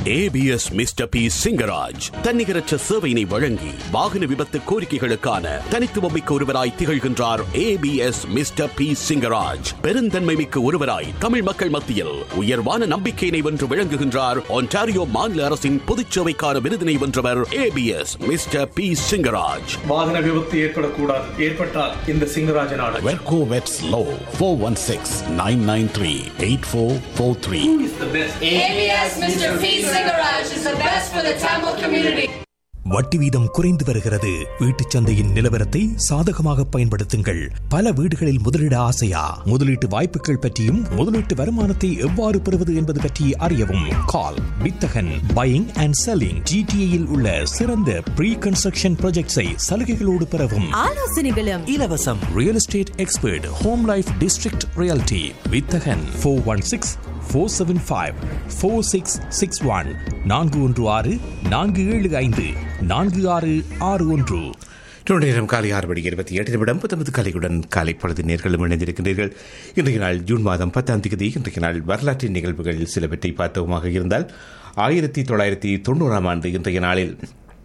ABS mister P Singaraj தன்னிகரற்ற சேவையினை வழங்கி வாகன விபத்து கோரிக்கைகளுக்கான தனித்துவமிக்க ஒருவராய் திகழ்கின்றார் ஏபிஎஸ் மிஸ்டர் பி சிங்கராஜ் பெருந்தன்மை மிக்க ஒருவராய் தமிழ் மக்கள் மத்தியில் உயர்வான நம்பிக்கையினை வென்று விளங்குகின்றார் ஒன்டாரியோ மாநில அரசின் பொதுச்சேவைக்கான விருதினை வென்றவர் ஏபிஎஸ் மிஸ்டர் பி சிங்கராஜ் வாகன விபத்து ஏற்படக்கூடாது ஏற்பட்டால் இந்த சிங்கராஜன் ஆடு வெர்கோ வெட்ஸ் லோ four one six nine nine three eight four four three ABS Mr. P. Cigarage is the best for the Tamil community. வட்டி வீதம் குறைந்து வருகிறது வீட்டுச் சந்தையின் நிலவரத்தை சாதகமாக பயன்படுத்துங்கள் பல வீடுகளில் முதலீட ஆசையா முதலீட்டு வாய்ப்புகள் பற்றியும் முதலீட்டு வருமானத்தை எவ்வாறு பெறுவது என்பது பற்றி அறியவும் கால் வித்தகன் பையிங் அண்ட் செல்லிங் ஜிடிஏயில் உள்ள சிறந்த ப்ரீ கன்ஸ்ட்ரக்ஷன் ப்ராஜெக்ட்ஸை சலுகைகளோடு பெறவும் ஆலோசனைகளும் இலவசம் real estate expert home life district realty Vithagan four one six four seven five four six six one நான்கு ஒன்று ஆறு நான்கு ஏழு ஐந்து நான்கு ஆறு ஆறு ஒன்று இரண்டு நேரம் காலை ஆறு மணி இருபத்தி எட்டு நிமிடம் பத்தொன்பது கலையுடன் காலை பொழுது நேர்களும் இணைந்திருக்கின்றீர்கள் இன்றைய நாள் ஜூன் மாதம் பத்தாம் தேதி இன்றைய நாள் வரலாற்றின் நிகழ்வுகள் சிலவற்றை பார்த்தோமாக இருந்தால் ஆயிரத்தி தொள்ளாயிரத்தி தொண்ணூறாம் ஆண்டு இன்றைய நாளில்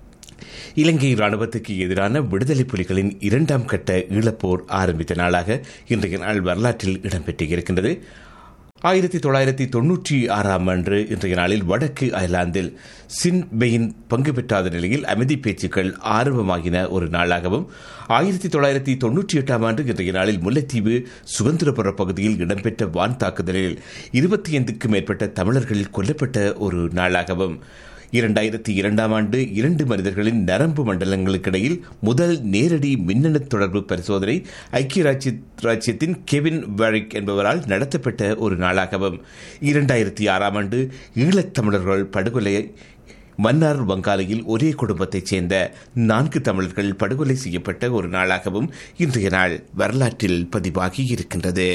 இலங்கை ராணுவத்துக்கு எதிரான விடுதலை புலிகளின் இரண்டாம் கட்ட ஈழப்போர் ஆரம்பித்த நாளாக இன்றைய நாள் வரலாற்றில் இடம்பெற்றிருக்கின்றது ஆயிரத்தி தொள்ளாயிரத்தி தொன்னூற்றி ஆறாம் ஆண்டு இன்றைய நாளில் வடக்கு அயர்லாந்தில் சின் பெயின் பங்கு பெற்றாத நிலையில் அமைதி பேச்சுக்கள் ஆரம்பமாகின ஒரு நாளாகவும் ஆயிரத்தி தொள்ளாயிரத்தி தொன்னூற்றி எட்டாம் ஆண்டு இன்றைய நாளில் முல்லைத்தீவு சுதந்திரபுர பகுதியில் இடம்பெற்ற வான் தாக்குதலில் இருபத்தி ஐந்துக்கும் மேற்பட்ட தமிழர்கள் கொல்லப்பட்ட ஒரு நாளாகவும் இரண்டாயிரத்தி இரண்டாம் ஆண்டு இரண்டு மனிதர்களின் நரம்பு மண்டலங்களுக்கிடையில் முதல் நேரடி மின்னணு தொடர்பு பரிசோதனை ஐக்கிய ராஜ்ய ராஜ்யத்தின் கெவின் வாரிக் என்பவரால் நடத்தப்பட்ட ஒரு நாளாகவும் இரண்டாயிரத்தி ஆறாம் ஆண்டு ஈழத்தமிழர்கள் படுகொலை மன்னார் வங்காளையில் ஒரே குடும்பத்தைச் சேர்ந்த நான்கு தமிழர்கள் படுகொலை செய்யப்பட்ட ஒரு நாளாகவும் இன்றைய நாள் வரலாற்றில் பதிவாகி இருக்கின்றது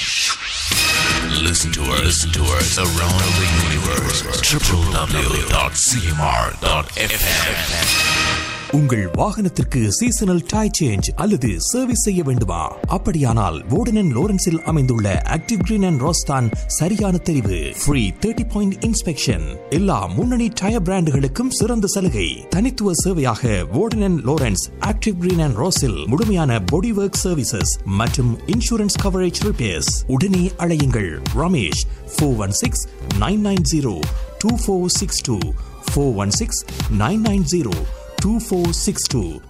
Listen to us, listen to us around the universe. www.cmr.fm. உங்கள் வாகனத்திற்கு சீசனல் டை சேஞ்ச் அல்லது சர்வீஸ் செய்ய வேண்டுமா அப்படியானால் வோர்டன் லோரன்ஸில் அமைந்துள்ள ஆக்டிவ் கிரீன் அண்ட் ரோஸ்தான் சரியான தெரிவு ஃப்ரீ தேர்ட்டி பாயிண்ட் இன்ஸ்பெக்ஷன் எல்லா முன்னணி டயர் பிராண்டுகளுக்கும் சிறந்த சலுகை தனித்துவ சேவையாக Warden Lawrence active green and ரோஸில் முழுமையான பாடி ஒர்க் சர்வீசஸ் மற்றும் இன்சூரன்ஸ் கவரேஜ் ரிப்பேர்ஸ் உடனே அழையுங்கள் Ramesh four one six nine nine zero two four six two four one six nine nine zero 2462.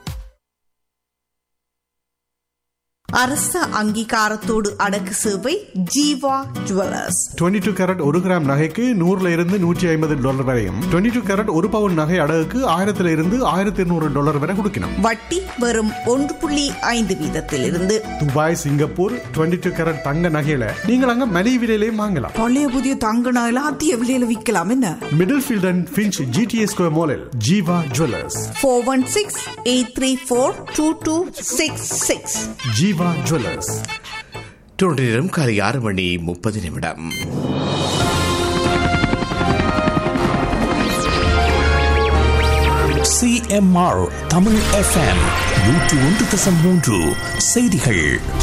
அரச அங்கீகாரத்தோடு அடக்கு சேவை ஜீவா ஜுவல்லர்ஸ் 22 டூ கேரட் ஒரு கிராம் நகைக்கு நூறுல இருந்து நூற்றி ஐம்பது டாலர் வரையும் 22 டூ கேரட் ஒரு பவுன் நகை அடகுக்கு ஆயிரத்துல இருந்து ஆயிரத்தி இருநூறு டாலர் வரை கொடுக்கணும் வட்டி வெறும் ஒன்று புள்ளி ஐந்து வீதத்திலிருந்து துபாய் சிங்கப்பூர் 22 டூ கேரட் தங்க நகையில நீங்கள் அங்க மலிவு விலையிலையும் வாங்கலாம் பழைய புதிய தங்க நகையில அதிக விலையில விற்கலாம் என்ன Middlefield and Finch GTS square மாலில் Jeeva jewellers four one six eight three four two two six six Jeeva jewellers இரண்டு நேரம் காலை ஆறு மணி முப்பது நிமிடம் சிஎம்ஆர் தமிழ் எஃப்எம் நூற்று ஒன்று தசம் மூன்று செய்திகள்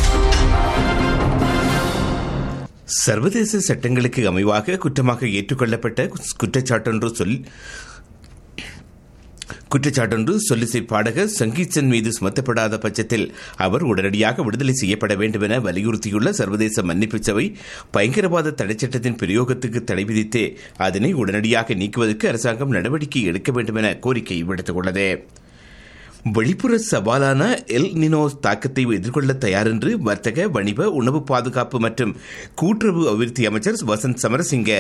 சர்வதேச சட்டங்களுக்கு அமைவாக குற்றமாக ஏற்றுக்கொள்ளப்பட்ட குற்றச்சாட்டொன்று சொல் குற்றச்சாட்டொன்று சொல்லிசை பாடகர் சங்கீச்சன் மீது சுமத்தப்படாத பட்சத்தில் அவர் உடனடியாக விடுதலை செய்யப்பட வேண்டும் என வலியுறுத்தியுள்ள சர்வதேச மன்னிப்பு சபை பயங்கரவாத தடைச்சட்டத்தின் பிரயோகத்துக்கு தடை விதித்து அதனை உடனடியாக நீக்குவதற்கு அரசாங்கம் நடவடிக்கை எடுக்க வேண்டும் என கோரிக்கை விடுத்துள்ளது வெளிப்புற சவாலான எல் நினோ தாக்கத்தை எதிர்கொள்ள தயார் என்று வர்த்தக வணிக உணவு பாதுகாப்பு மற்றும் கூட்டுறவு அபிவிருத்தி அமைச்சர் வசந்த் சமரசிங்க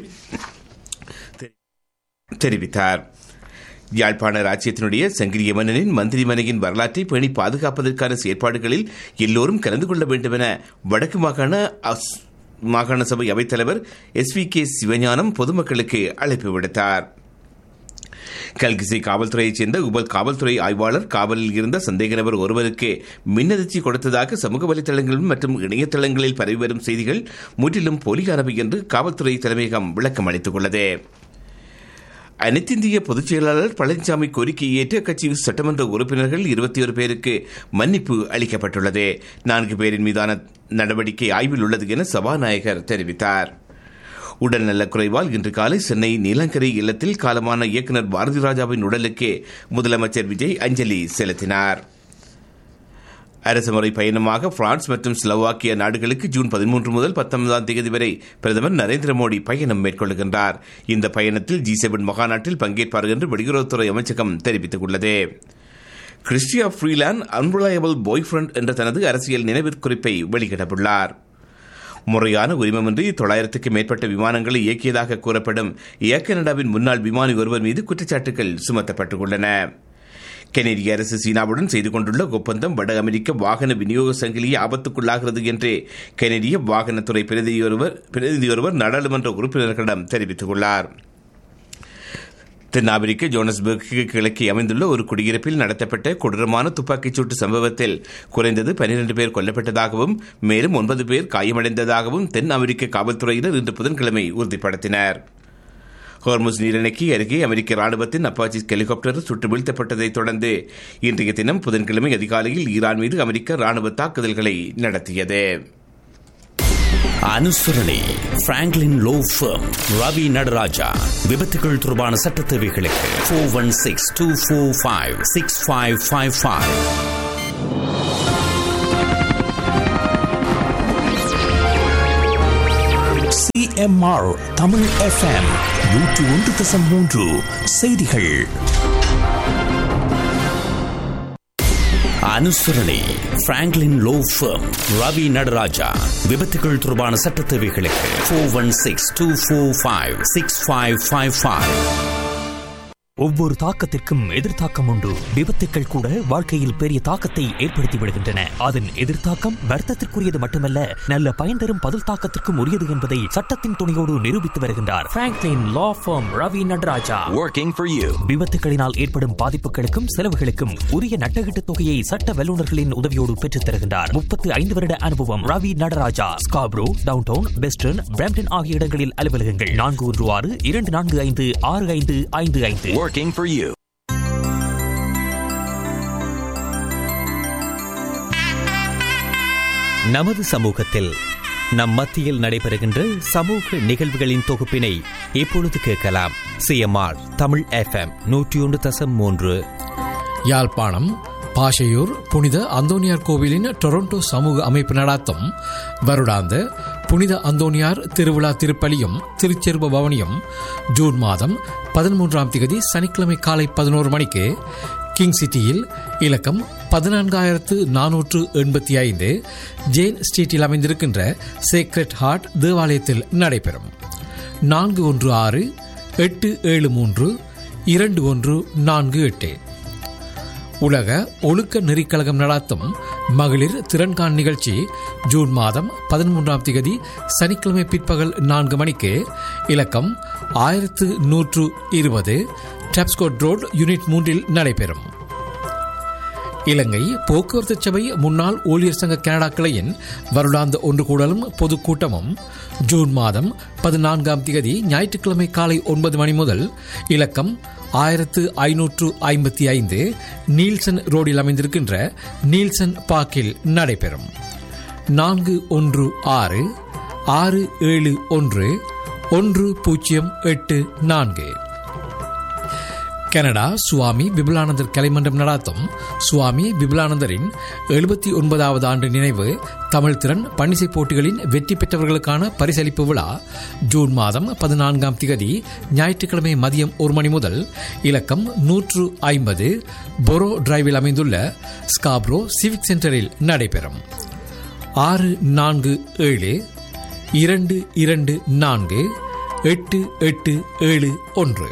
தெரிவித்தார் யாழ்ப்பாண ராஜ்யத்தினுடைய சங்கிரிய மன்னனின் மந்திரி மனையின் வரலாற்றை பேணி பாதுகாப்பதற்கான செயற்பாடுகளில் எல்லோரும் கலந்து கொள்ள வேண்டும் என வடக்கு மாகாண மாகாண சபை அவைத்தலைவர் எஸ் வி கே சிவஞானம் பொதுமக்களுக்கு அழைப்பு விடுத்தார் கல்கிசி காவல்துறையைச் சேர்ந்த உபல் காவல்துறை ஆய்வாளர் காவலில் இருந்த சந்தேக நபர் ஒருவருக்கு மின்னதிர்ச்சி கொடுத்ததாக சமூக வலைதளங்கள் மற்றும் இணையதளங்களில் பரவி வரும் செய்திகள் முற்றிலும் போலியானவை என்று காவல்துறை தலைமையகம் விளக்கம் அளித்துள்ளது அனைத்திந்திய பொதுச் செயலாளர் பழனிசாமி கோரிக்கையை ஏற்று அக்கட்சி சட்டமன்ற உறுப்பினர்கள் இருபத்தி ஒரு பேருக்கு மன்னிப்பு அளிக்கப்பட்டுள்ளது நான்கு பேரின் மீதான நடவடிக்கை ஆய்வில் உள்ளது என சபாநாயகர் தெரிவித்தார் உடல்நலக் குறைவால் இன்று காலை சென்னை நீலங்கரை இல்லத்தில் காலமான இயக்குநர் பாரதி ராஜாவின் உடலுக்கே முதலமைச்சர் விஜய் அஞ்சலி செலுத்தினார் அரசுமுறை பயணமாக பிரான்ஸ் மற்றும் ஸ்லோவாக்கியா நாடுகளுக்கு ஜூன் பதிமூன்று முதல் பத்தொன்பதாம் தேதி வரை பிரதமர் நரேந்திர மோடி பயணம் மேற்கொள்கின்றார் இந்த பயணத்தில் ஜி செவன் மகாநாட்டில் பங்கேற்பார் என்று வெளியுறவுத்துறை அமைச்சகம் தெரிவித்துள்ளது Chrystia Freeland unreliable boyfriend என்ற தனது அரசியல் நினைவுக்குறிப்பை வெளியிடவுள்ளார் முறையான உரிமமின்றி தொள்ளாயிரத்துக்கு மேற்பட்ட விமானங்களை இயக்கியதாக கூறப்படும் ஏர் கனடாவின் முன்னாள் விமானி ஒருவர் மீது குற்றச்சாட்டுகள் சுமத்தப்பட்டுள்ளன கெனடிய அரசு சீனாவுடன் செய்து கொண்டுள்ள ஒப்பந்தம் வட அமெரிக்க வாகன விநியோக சங்கிலியை ஆபத்துக்குள்ளாகிறது என்று கெனடிய வாகனத்துறை பிரதியொருவர் பிரதிநிதியொருவர் நாடாளுமன்ற உறுப்பினர்களிடம் தெரிவித்துள்ளார் தென்னாப்பிரிக்க ஜோனஸ்பர்க்கு கிழக்கே அமைந்துள்ள ஒரு குடியிருப்பில் நடத்தப்பட்ட கொடூரமான துப்பாக்கிச் சூட்டு சம்பவத்தில் குறைந்தது பனிரெண்டு பேர் கொல்லப்பட்டதாகவும் மேலும் ஒன்பது பேர் காயமடைந்ததாகவும் தென் அமெரிக்க காவல்துறையினர் இன்று புதன்கிழமை உறுதிப்படுத்தினர் ஹோர்முஸ் நீரிணைக்கு அருகே அமெரிக்க ராணுவத்தின் அப்பாச்சி ஹெலிகாப்டர் சுட்டு வீழ்த்தப்பட்டதைத் தொடர்ந்து இன்றைய தினம் புதன்கிழமை அதிகாலையில் ஈரான் மீது அமெரிக்க ராணுவ தாக்குதல்களை நடத்தியது அனுசரணை Franklin law firm Ravi Nataraja விபத்துகள் தொடர்பான சட்ட தேவைகளுக்கு four one six two four five six five five five CMR Tamil FM நூற்று ஒன்று தசம் மூன்று செய்திகள் அனுசரணை Franklin law firm Ravi Nataraja விபத்துகள் தொடர்பான சட்ட தேவைகளுக்கு four one six two four five six five five five ஒவ்வொரு தாக்கத்திற்கும் எதிர்த்தாக்கம் உண்டு விபத்துக்கள் கூட வாழ்க்கையில் பெரிய தாக்கத்தை ஏற்படுத்தி விடுகின்றன அதன் எதிர்த்தாக்கம் வர்த்தத்திற்குரியது மட்டுமல்ல நல்ல பயன் தரும் பதில் தாக்கத்திற்கும் உரியது என்பதை சட்டத்தின் துணையோடு நிரூபித்து வருகின்றார் Franklin law firm Ravi Nataraja Working for you. விபத்துகளினால் ஏற்படும் பாதிப்புகளுக்கும் செலவுகளுக்கும் உரிய நட்டகீட்டு தொகையை சட்ட வல்லுநர்களின் உதவியோடு பெற்றுத் தருகின்றார் முப்பத்து ஐந்து வருட அனுபவம் Ravi Nataraja Scarborough downtown western Brampton ஆகிய இடங்களில் அலுவலகங்கள் நான்கு ஒன்று ஆறு இரண்டு நான்கு ஐந்து ஆறு ஐந்து ஐந்து ஐந்து Working for you. நமது சமூகத்தில் நம் மத்தியில் நடைபெறுகின்ற சமூக நிகழ்வுகளின் தொகுப்பினை இப்பொழுது கேட்கலாம் சிஎம்ஆர் தமிழ் எஃப்எம் நூற்றி ஒன்று தசம் மூன்று யாழ்ப்பாணம் பாஷையூர் புனித அந்தோனியார் கோவிலின் டொரண்டோ சமூக அமைப்பு நடாத்தும் வருடாந்த புனித அந்தோனியார் திருவிழா திருப்பலியும் திருச்செருப பவனியும் ஜூன் மாதம் பதிமூன்றாம் திகதி சனிக்கிழமை காலை பதினோரு மணிக்கு கிங் சிட்டியில் இலக்கம் பதினான்காயிரத்து நானூற்று எண்பத்தி ஐந்து ஜேன் ஸ்ட்ரீட்டில் அமைந்திருக்கின்ற சேக்ரெட் ஹார்ட் தேவாலயத்தில் நடைபெறும் நான்கு ஒன்று ஆறு எட்டு ஏழு மூன்று இரண்டு ஒன்று நான்கு எட்டு உலக ஒழுக்க நெறிக்கழகம் நடாத்தும் மகளிர் திறன்கான் நிகழ்ச்சி ஜூன் மாதம் பதிமூன்றாம் திகதி சனிக்கிழமை பிற்பகல் நான்கு மணிக்கு இலக்கம் ஆயிரத்து நூற்று இருபது டப்ஸ்கோட் ரோட் யூனிட் மூன்றில் நடைபெறும் இலங்கை போக்குவரத்து சபை முன்னாள் ஊழியர் சங்க கனடா கிளையின் வருடாந்த ஒன்று கூடலும் பொதுக்கூட்டமும் ஜூன் மாதம் பதினான்காம் திகதி ஞாயிற்றுக்கிழமை காலை ஒன்பது மணி முதல் இலக்கம் ஆயிரத்து ஐநூற்று ஐம்பத்தி ஐந்து நீல்சன் ரோடில் அமைந்திருக்கின்ற நீல்சன் பார்க்கில் நடைபெறும் நான்கு ஒன்று ஆறு ஆறு ஏழு ஒன்று ஒன்று பூஜ்ஜியம் எட்டு நான்கு கனடா சுவாமி விபுலானந்தர் கலைமன்றம் நடாத்தும் சுவாமி விபுலானந்தரின் எழுபத்தி ஒன்பதாவது ஆண்டு நினைவு தமிழ் திறன் பன்னிசை போட்டிகளின் வெற்றி பெற்றவர்களுக்கான பரிசளிப்பு விழா ஜூன் மாதம் பதினான்காம் திகதி ஞாயிற்றுக்கிழமை மதியம் ஒரு மணி முதல் இலக்கம் நூற்று ஐம்பது பொரோ டிரைவில் அமைந்துள்ள ஸ்காப்ரோ சிவிக் சென்டரில் நடைபெறும் ஆறு நான்கு ஏழு இரண்டு இரண்டு நான்கு எட்டு எட்டு ஏழு ஒன்று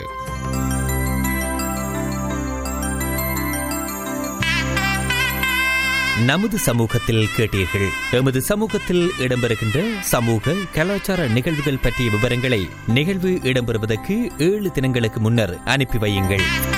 நமது சமூகத்தில் கேட்டீர்கள் எமது சமூகத்தில் இடம்பெறுகின்ற சமூக கலாச்சார நிகழ்வுகள் பற்றிய விவரங்களை நிகழ்வு இடம்பெறுவதற்கு ஏழு தினங்களுக்கு முன்னர் அனுப்பி வையுங்கள்